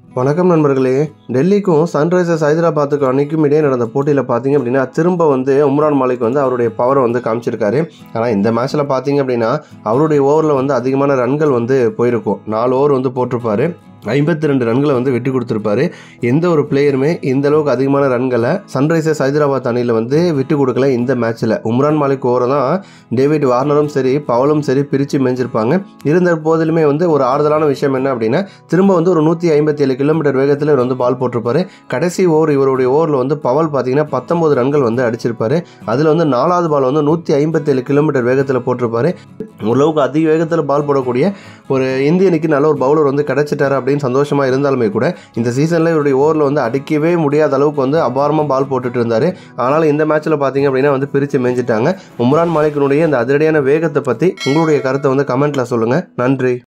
வணக்கம் நண்பர்களே டெல்லிக்கும் சன்ரைசர்ஸ் ஹைதராபாத்துக்கும் அன்னைக்கும் இடையே நடந்த போட்டியில் பார்த்தீங்க அப்படின்னா திரும்ப வந்து உம்ரான் மாலிக் வந்து அவருடைய பவரை வந்து காமிச்சிருக்காரு ஆனால் இந்த மேட்ச்சில் பார்த்தீங்க அப்படின்னா அவருடைய ஓவரில் வந்து அதிகமான ரன்கள் வந்து போயிருக்கும் நாலு ஓவர் வந்து போட்டிருப்பாரு ஐம்பத்தி ரெண்டு ரன்களை வந்து வெட்டி கொடுத்துருப்பாரு எந்த ஒரு பிளேயருமே இந்த அளவுக்கு அதிகமான ரன்களை சன்ரைசர்ஸ் ஹைதராபாத் அணியில் வந்து விட்டு கொடுக்கல இந்த மேட்ச்சில் உம்ரான் மாலிக் ஓவரை தான் டேவிட் வார்னரும் சரி பவலும் சரி பிரித்து மேய்ஞ்சிருப்பாங்க இருந்த போதிலுமே வந்து ஒரு ஆறுதலான விஷயம் என்ன அப்படின்னா திரும்ப வந்து ஒரு நூற்றி ஐம்பத்தி ஏழு கிலோமீட்டர் வேகத்தில் இவர் வந்து பால் போட்டிருப்பாரு கடைசி ஓவர் இவருடைய ஓவரில் வந்து பவல் பார்த்தீங்கன்னா பத்தொன்பது ரன்கள் வந்து அடிச்சிருப்பாரு அதில் வந்து நாலாவது பால் வந்து நூற்றி ஐம்பத்தி ஏழு கிலோமீட்டர் வேகத்தில் போட்டிருப்பாரு ஓரளவுக்கு அதிக வேகத்தில் பால் போடக்கூடிய ஒரு இந்தியனுக்கு நல்ல ஒரு பவுலர் வந்து கிடைச்சிட்டாரு அப்படின்னு சந்தோஷமாக இருந்தாலுமே கூட இந்த சீசனில் இவருடைய ஓவரில் வந்து அடிக்கவே முடியாத அளவுக்கு வந்து அபாரமாக பால் போட்டுட்டு இருந்தார் ஆனால் இந்த மேட்ச்சில் பார்த்தீங்க அப்படின்னா வந்து பிரித்து மேய்ஞ்சிட்டாங்க உம்ரான் மாலிக்கினுடைய இந்த அதிரடியான வேகத்தை பற்றி உங்களுடைய கருத்தை வந்து கமெண்ட்டில் சொல்லுங்கள் நன்றி